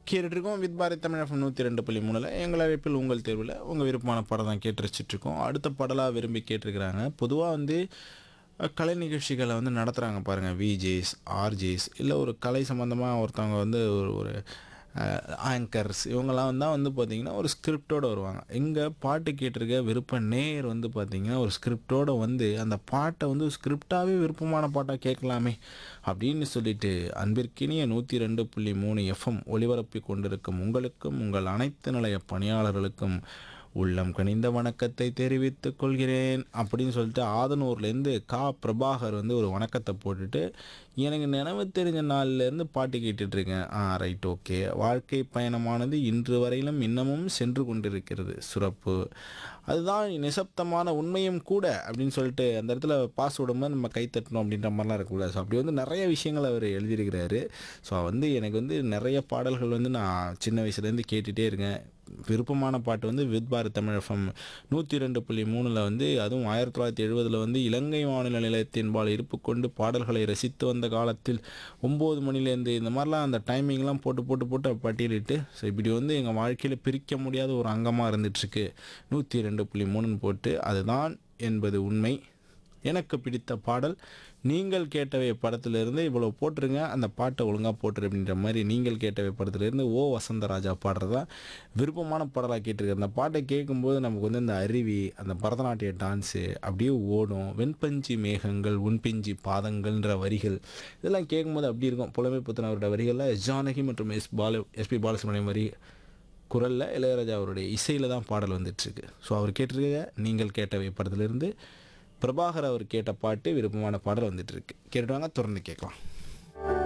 கேட்டுட்ருக்கோம் with Bharat Tamil நூற்றி ரெண்டு புள்ளி மூணில் எங்கள் அழைப்பில் உங்கள் தேர்வில் உங்கள் விருப்பமான படம் தான் கேட்டு ரசிச்சிட்ருக்கோம் அடுத்த பாடலாக விரும்பி கேட்டிருக்கிறாங்க பொதுவாக வந்து அஹ், கலை நிகழ்ச்சிகளை வந்து நடத்துகிறாங்க பாருங்கள் விஜேஸ் ஆர்ஜேஸ் இல்லை ஒரு கலை சம்மந்தமாக ஒருத்தவங்க வந்து ஒரு ஒரு ஆங்கர்ஸ் இவங்கெல்லாம் தான் வந்து பார்த்திங்கன்னா ஒரு ஸ்கிரிப்டோடு வருவாங்க இங்கே பாட்டு கேட்டிருக்க விருப்ப நேர் வந்து பார்த்திங்கன்னா ஒரு ஸ்கிரிப்டோடு வந்து அந்த பாட்டை வந்து ஸ்கிரிப்டாகவே விருப்பமான பாட்டாக கேட்கலாமே அப்படின்னு சொல்லிட்டு அன்பிற்கினிய நூற்றி ரெண்டு புள்ளி மூணு எஃப்எம் ஒளிபரப்பி கொண்டிருக்கும் உங்களுக்கும் உங்கள் அனைத்து நிலைய பணியாளர்களுக்கும் உள்ளம் கனிந்த வணக்கத்தை தெரிவித்துக் கொள்கிறேன் அப்படின்னு சொல்லிட்டு ஆதனூர்லேருந்து கா பிரபாகர் வந்து ஒரு வணக்கத்தை போட்டுட்டு எனக்கு நினைவு தெரிஞ்ச நாள்லேருந்து பாட்டு கேட்டுட்டு இருக்கேன் ஆ ரைட் ஓகே வாழ்க்கை பயணமானது இன்று வரையிலும் இன்னமும் சென்று கொண்டிருக்கிறது சிறப்பு அதுதான் நிசப்தமான உண்மையும் கூட அப்படின்னு சொல்லிட்டு அந்த இடத்துல பாஸ் விடும்போது நம்ம கை தட்டணும் அப்படின்ற மாதிரிலாம் இருக்கக்கூடாது ஸோ அப்படி வந்து நிறைய விஷயங்கள் அவர் எழுதியிருக்கிறாரு ஸோ வந்து எனக்கு வந்து நிறைய பாடல்கள் வந்து நான் சின்ன வயசுலேருந்து கேட்டுகிட்டே இருக்கேன் விருப்பமான பாட்டு வந்து வித் பாரத் தமிழ் எஃப்எம் நூற்றி ரெண்டு புள்ளி மூணில் வந்து அதுவும் ஆயிரத்தி தொள்ளாயிரத்தி எழுபதில் வந்து இலங்கை வானிலை நிலையத்தின்பால் இருப்பு கொண்டு பாடல்களை ரசித்து வந்த காலத்தில் ஒம்பது மணிலேருந்து இந்த மாதிரிலாம் அந்த டைமிங்லாம் போட்டு போட்டு போட்டு பட்டியலிட்டு ஸோ இப்படி வந்து எங்கள் வாழ்க்கையில் பிரிக்க முடியாத ஒரு அங்கமாக இருந்துகிட்ருக்கு நூற்றி ரெண்டு புள்ளி மூணுன்னு போட்டு அதுதான் என்பது உண்மை எனக்கு பிடித்த பாடல் நீங்கள் கேட்டவை படத்திலிருந்து இவ்வளோ போட்டுருங்க அந்த பாட்டை ஒழுங்காக போட்டுரு அப்படின்ற மாதிரி நீங்கள் கேட்டவை படத்திலிருந்து ஓ வசந்தராஜா பாடுறதா விருப்பமான பாடலாக கேட்டிருக்கேன் அந்த பாட்டை கேட்கும்போது நமக்கு வந்து இந்த அருவி அந்த பரதநாட்டிய டான்ஸு அப்படியே ஓடும் வெண்பஞ்சி மேகங்கள் உண்பிஞ்சி பாதங்கள்ன்ற வரிகள் இதெல்லாம் கேட்கும்போது அப்படி இருக்கும் புலமை புத்தனவரோட வரிகளில் ஜானகி மற்றும் எஸ் பால எஸ்பி பாலசுப்ரமணியம் வரி குரலில் இளையராஜா அவருடைய இசையில் தான் பாடல் வந்துட்டுருக்கு ஸோ அவர் கேட்டிருக்க நீங்கள் கேட்டவை படத்திலிருந்து பிரபாகர் அவர் கேட்ட பாட்டு விருப்பமான பாடல் வந்துட்டு இருக்கு கேட்டுட்டு வாங்க தொடர்ந்து கேட்கலாம்